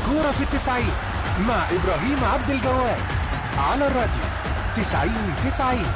كورة في التسعين مع إبراهيم عبد الجواد على الراديو تسعين تسعين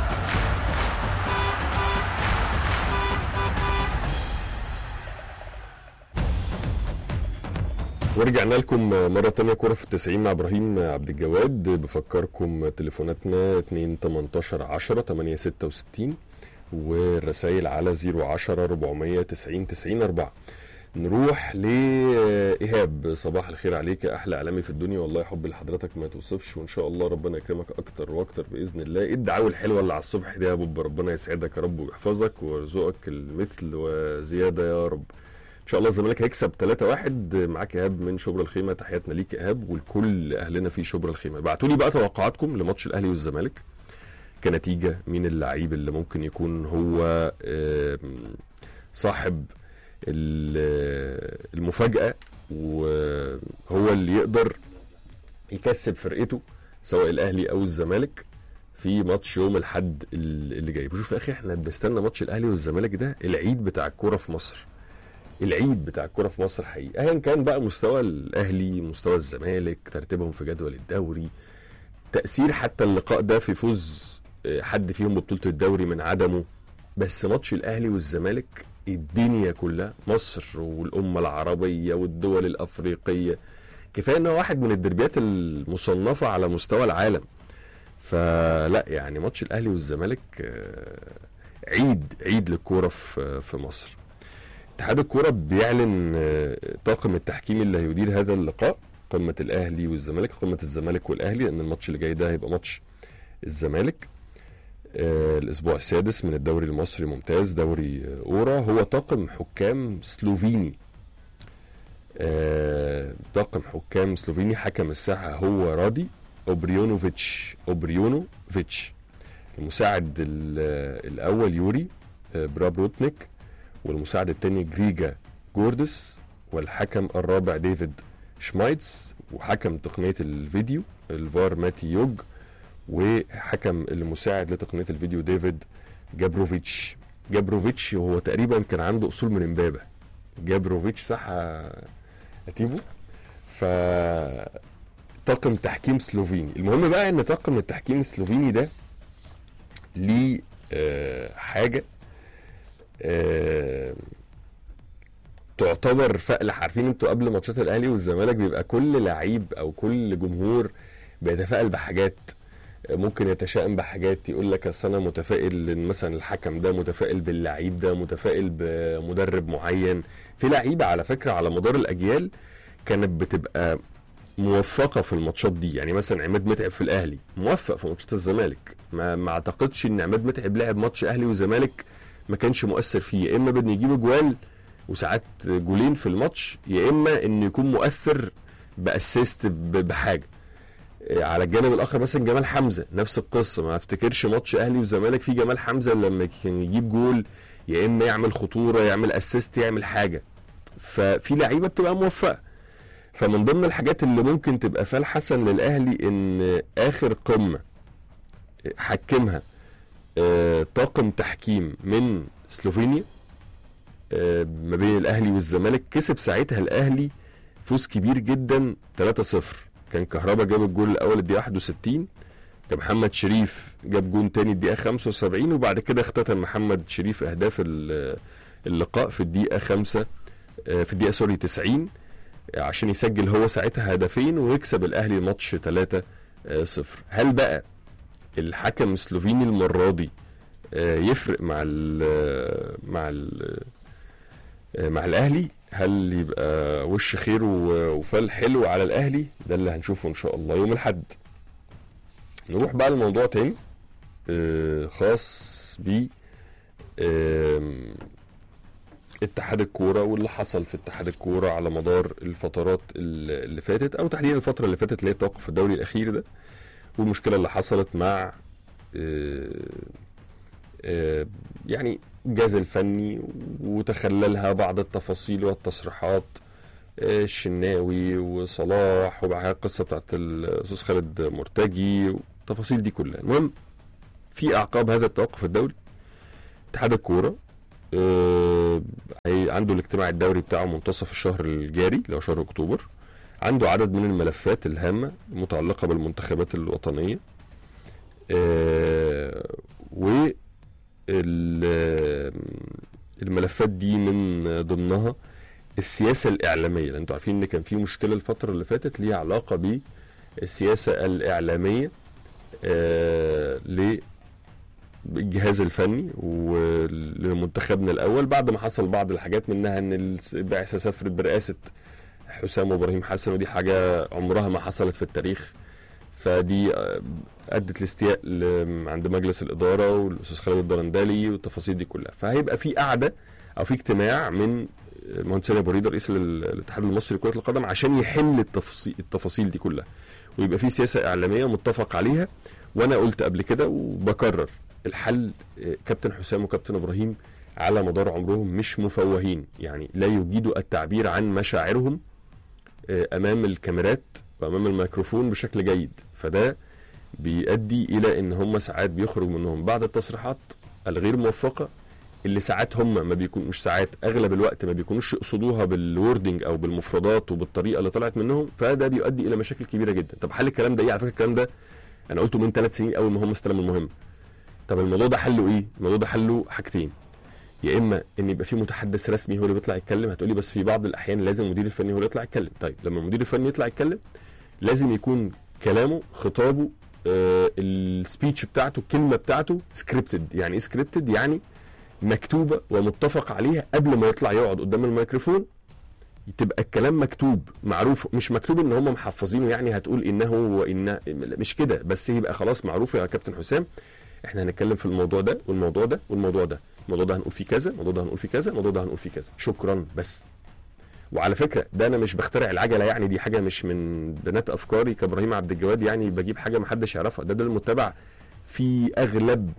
ورجعنا لكم مرة تانية كورة في التسعين مع إبراهيم عبد الجواد بفكركم تليفوناتنا 2 18 10 8 66 والرسائل على 010 490 90 4 نروح لإيهاب صباح الخير عليك يا أحلى إعلامي في الدنيا والله حب لحضرتك ما توصفش وإن شاء الله ربنا يكرمك أكتر وأكتر بإذن الله إيه الدعاوى الحلوة اللي على الصبح دي يا بوب ربنا يسعدك يا رب ويحفظك ويرزقك المثل وزيادة يا رب ان شاء الله الزمالك هيكسب 3-1 معاك ايهاب من شبرا الخيمه تحياتنا ليك ايهاب ولكل اهلنا في شبرا الخيمه ابعتوا لي بقى توقعاتكم لماتش الاهلي والزمالك كنتيجه مين اللعيب اللي ممكن يكون هو آم، صاحب ال- المفاجاه وهو اللي يقدر يكسب فرقته سواء الاهلي او الزمالك في ماتش يوم الاحد اللي جاي بشوف يا اخي احنا بنستنى ماتش الاهلي والزمالك ده العيد بتاع الكوره في مصر العيد بتاع الكوره في مصر حقيقي ايا كان بقى مستوى الاهلي مستوى الزمالك ترتيبهم في جدول الدوري تاثير حتى اللقاء ده في فوز آه، حد فيهم ببطوله الدوري من عدمه بس ماتش الاهلي والزمالك الدنيا كلها مصر والامه العربيه والدول الافريقيه كفايه ان هو واحد من الدربيات المصنفه على مستوى العالم فلا يعني ماتش الاهلي والزمالك آه، عيد عيد للكوره في في مصر اتحاد الكوره بيعلن آه، طاقم التحكيم اللي هيدير هذا اللقاء قمه الاهلي والزمالك قمه الزمالك والاهلي لان الماتش اللي جاي ده هيبقى ماتش الزمالك آه، الاسبوع السادس من الدوري المصري ممتاز دوري آه، اورا هو طاقم حكام سلوفيني آه، طاقم حكام سلوفيني حكم الساحه هو رادي اوبريونوفيتش اوبريونوفيتش المساعد ال- الاول يوري آه، برابروتنيك والمساعد الثاني جريجا جوردس والحكم الرابع ديفيد شمايتس وحكم تقنية الفيديو الفار ماتي يوج وحكم المساعد لتقنية الفيديو ديفيد جابروفيتش جابروفيتش هو تقريبا كان عنده اصول من امبابة جابروفيتش صح يا اتيبو ف طاقم تحكيم سلوفيني المهم بقى ان طاقم التحكيم السلوفيني ده ليه آه، حاجه آه، تعتبر فقلة عارفين انتوا قبل ماتشات الاهلي والزمالك بيبقى كل لعيب او كل جمهور بيتفائل بحاجات آه، ممكن يتشائم بحاجات يقول لك اصل انا متفائل ان مثلا الحكم ده متفائل باللعيب ده متفائل بمدرب معين في لعيبه على فكره على مدار الاجيال كانت بتبقى موفقه في الماتشات دي يعني مثلا عماد متعب في الاهلي موفق في ماتشات الزمالك ما, ما اعتقدش ان عماد متعب لعب ماتش اهلي وزمالك ما كانش مؤثر فيه يا اما بان يجيب جوال وساعات جولين في الماتش يا اما ان يكون مؤثر باسيست ب- بحاجه إيه، على الجانب الاخر مثلا جمال حمزه نفس القصه ما افتكرش ماتش اهلي وزمالك فيه جمال حمزه لما كان يجيب جول يا اما يعمل خطوره يعمل اسيست يعمل حاجه ففي لعيبه بتبقى موفقه فمن ضمن الحاجات اللي ممكن تبقى فال حسن للاهلي ان اخر قمه حكمها آه، طاقم تحكيم من سلوفينيا آه، ما بين الاهلي والزمالك كسب ساعتها الاهلي فوز كبير جدا 3-0 كان كهربا جاب الجول الاول الدقيقه 61 كان محمد شريف جاب جون تاني الدقيقه 75 وبعد كده اختتم محمد شريف اهداف ال- اللقاء في الدقيقه 5 في الدقيقه سوري 90 عشان يسجل هو ساعتها هدفين ويكسب الاهلي الماتش 3 0 هل بقى الحكم السلوفيني المره دي آه، يفرق مع ال مع ال مع الاهلي هل يبقى وش خير و- وفال حلو على الاهلي ده اللي هنشوفه ان شاء الله يوم الاحد نروح بقى لموضوع تاني آه، خاص ب آم، اتحاد الكوره واللي حصل في اتحاد الكوره على مدار الفترات اللي اللي فاتت او تحديدا الفتره اللي فاتت اللي هي توقف الدوري الاخير ده والمشكله اللي حصلت مع آه، آه، يعني الجهاز الفني وتخللها بعض التفاصيل والتصريحات آه، الشناوي وصلاح وبعدها القصه بتاعت الاستاذ خالد مرتجي والتفاصيل دي كلها المهم في اعقاب هذا التوقف الدولي اتحاد الكوره آه، هي- عنده الاجتماع الدوري بتاعه منتصف الشهر الجاري اللي هو شهر اكتوبر عنده عدد من الملفات الهامه المتعلقه بالمنتخبات الوطنيه آه، و ال- الملفات دي من ضمنها السياسه الاعلاميه لان انتوا عارفين ان كان في مشكله الفتره اللي فاتت ليها علاقه بالسياسه الاعلاميه آه، للجهاز الفني ولمنتخبنا الاول بعد ما حصل بعض الحاجات منها ان البعثه سافرت برئاسه حسام وابراهيم حسن ودي حاجه عمرها ما حصلت في التاريخ فدي آه، ادت لاستياء ل- عند مجلس الاداره والاستاذ خالد الدرندلي والتفاصيل دي كلها فهيبقى في قعده او في اجتماع من المهندس ابو ريده رئيس ال- الاتحاد المصري لكره القدم عشان يحل التفاصيل التفاصيل دي كلها ويبقى في سياسه اعلاميه متفق عليها وانا قلت قبل كده وبكرر الحل آه، كابتن حسام وكابتن ابراهيم على مدار عمرهم مش مفوهين يعني لا يجيدوا التعبير عن مشاعرهم آه، امام الكاميرات وامام الميكروفون بشكل جيد فده بيؤدي الى ان هم ساعات بيخرج منهم بعض التصريحات الغير موفقه اللي ساعات هم ما بيكون مش ساعات اغلب الوقت ما بيكونوش يقصدوها بالوردنج او بالمفردات وبالطريقه اللي طلعت منهم فده بيؤدي الى مشاكل كبيره جدا طب حل الكلام ده ايه على فكره الكلام ده انا قلته من ثلاث سنين اول ما هم استلموا المهمه طب الموضوع ده حله ايه الموضوع ده حله حاجتين يا اما ان يبقى في متحدث رسمي هو اللي بيطلع يتكلم هتقولي بس في بعض الاحيان لازم المدير الفني هو اللي يطلع يتكلم طيب لما المدير الفني يطلع يتكلم لازم يكون كلامه خطابه آه السبيتش بتاعته الكلمه بتاعته سكريبتد يعني ايه سكريبتد يعني مكتوبه ومتفق عليها قبل ما يطلع يقعد قدام الميكروفون تبقى الكلام مكتوب معروف مش مكتوب ان هم محفظينه يعني هتقول انه وان مش كده بس يبقى خلاص معروف يا كابتن حسام احنا هنتكلم في الموضوع ده والموضوع ده والموضوع ده الموضوع ده هنقول فيه كذا الموضوع ده هنقول فيه كذا الموضوع ده هنقول فيه كذا شكرا بس وعلى فكره ده انا مش بخترع العجله يعني دي حاجه مش من بنات افكاري كابراهيم عبد الجواد يعني بجيب حاجه ما حدش يعرفها ده ده المتبع في اغلب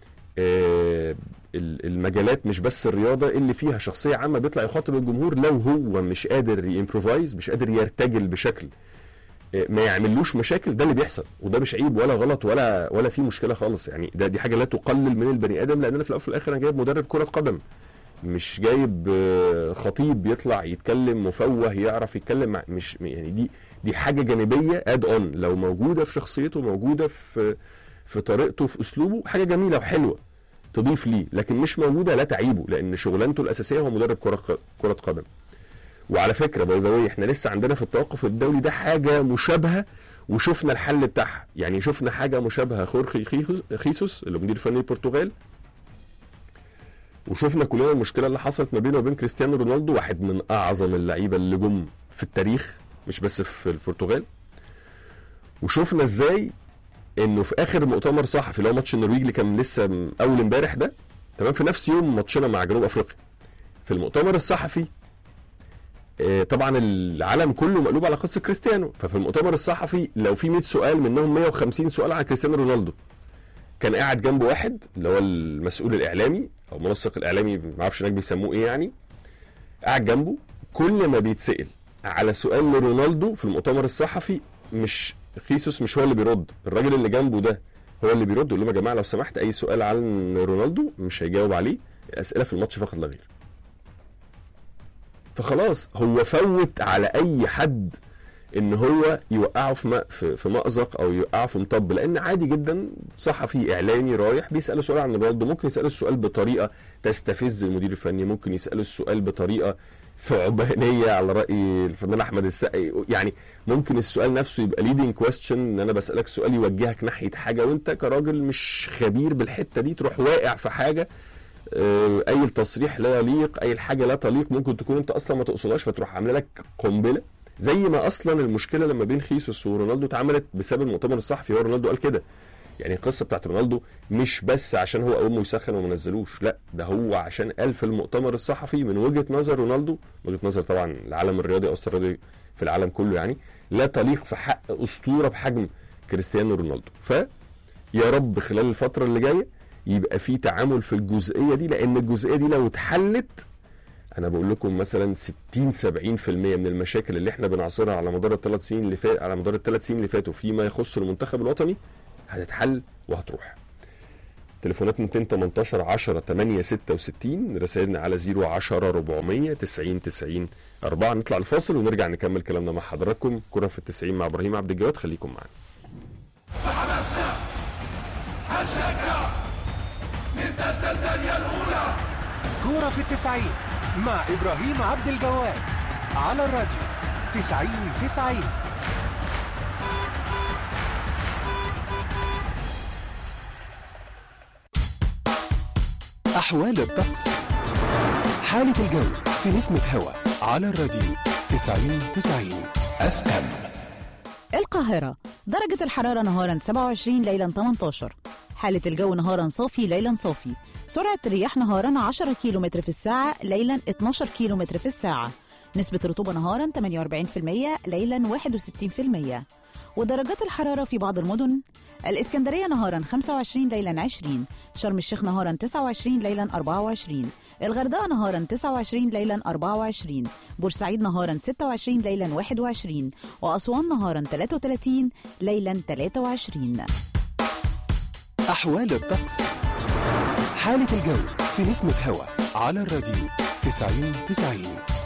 آه، ال- المجالات مش بس الرياضه اللي فيها شخصيه عامه بيطلع يخاطب الجمهور لو هو مش قادر يمبروفايز مش قادر يرتجل بشكل آه، ما يعملوش مشاكل ده اللي بيحصل وده مش عيب ولا غلط ولا ولا في مشكله خالص يعني ده دي حاجه لا تقلل من البني ادم لان انا في الاول وفي الاخر انا جايب مدرب كره قدم مش جايب آه، خطيب يطلع يتكلم مفوه يعرف يتكلم مع مش يعني دي دي حاجه جانبيه اد اون لو موجوده في شخصيته موجوده في في طريقته في اسلوبه حاجه جميله وحلوه تضيف ليه لكن مش موجوده لا تعيبه لان شغلانته الاساسيه هو مدرب كره كره قدم وعلى فكره باي ذا احنا لسه عندنا في التوقف الدولي ده حاجه مشابهه وشفنا الحل بتاعها يعني شفنا حاجه مشابهه خورخي خيخوس- خيسوس اللي مدير فني البرتغال وشفنا كلنا المشكله اللي حصلت ما بينه وبين كريستيانو رونالدو واحد من اعظم اللعيبه اللي جم في التاريخ مش بس في البرتغال وشفنا ازاي انه في اخر مؤتمر صحفي اللي هو ماتش النرويج اللي كان لسه م- اول امبارح ده تمام في نفس يوم ماتشنا مع جنوب افريقيا في المؤتمر الصحفي آه، طبعا العالم كله مقلوب على قصه كريستيانو ففي المؤتمر الصحفي لو في 100 سؤال منهم 150 سؤال عن كريستيانو رونالدو كان قاعد جنبه واحد اللي هو المسؤول الاعلامي او المنسق الاعلامي ما اعرفش هناك بيسموه ايه يعني قاعد جنبه كل ما بيتسال على سؤال لرونالدو في المؤتمر الصحفي مش خيسوس مش هو اللي بيرد الراجل اللي جنبه ده هو اللي بيرد يقول لهم يا جماعه لو سمحت اي سؤال عن رونالدو مش هيجاوب عليه اسئله في الماتش فقط لا غير فخلاص هو فوت على اي حد ان هو يوقعه في م- في في مأزق او يوقعه في مطب لان عادي جدا صحفي اعلامي رايح بيساله سؤال عن رونالدو ممكن يساله السؤال بطريقه تستفز المدير الفني ممكن يساله السؤال بطريقه ثعبانيه على راي الفنان احمد السقي يعني ممكن السؤال نفسه يبقى ليدنج كويستشن ان انا بسالك سؤال يوجهك ناحيه حاجه وانت كراجل مش خبير بالحته دي تروح واقع في حاجه آه، اي تصريح لا يليق اي حاجه لا تليق ممكن تكون انت اصلا ما تقصدهاش فتروح عامله لك قنبله زي ما اصلا المشكله لما بين خيسوس ورونالدو اتعملت بسبب المؤتمر الصحفي هو رونالدو قال كده يعني القصه بتاعت رونالدو مش بس عشان هو قومه يسخن وما نزلوش لا ده هو عشان قال في المؤتمر الصحفي من وجهه نظر رونالدو وجهه نظر طبعا العالم الرياضي او الرياضي في العالم كله يعني لا تليق في حق اسطوره بحجم كريستيانو رونالدو ف يا رب خلال الفتره اللي جايه يبقى في تعامل في الجزئيه دي لان الجزئيه دي لو اتحلت انا بقول لكم مثلا 60 70% من المشاكل اللي احنا بنعصرها على مدار الثلاث سنين اللي فات على مدار الثلاث سنين اللي فاتوا فيما يخص المنتخب الوطني هتتحل وهتروح تليفونات 218 10 8 66 رسائلنا على 010 400 90 90 4 نطلع الفاصل ونرجع نكمل كلامنا مع حضراتكم كرة في التسعين مع ابراهيم عبد الجواد خليكم معانا بحماسنا هنشجع نتقدم الدنيا الأولى كورة في التسعين مع إبراهيم عبد الجواد على الراديو تسعين تسعين أحوال الطقس حالة الجو في نسمة هوا على الراديو تسعين تسعين اف ام القاهرة درجة الحرارة نهارا 27 ليلا 18 حالة الجو نهارا صافي ليلا صافي سرعة الرياح نهارا 10 كيلومتر في الساعة ليلا 12 كيلومتر في الساعة نسبة رطوبة نهارا 48% ليلا 61% ودرجات الحرارة في بعض المدن الإسكندرية نهارا 25 ليلا 20 شرم الشيخ نهارا 29 ليلا 24 الغردقة نهارا 29 ليلا 24 بورسعيد نهارا 26 ليلا 21 وأسوان نهارا 33 ليلا 23 أحوال الطقس حالة الجو في نسمة هوا على الراديو تسعين تسعين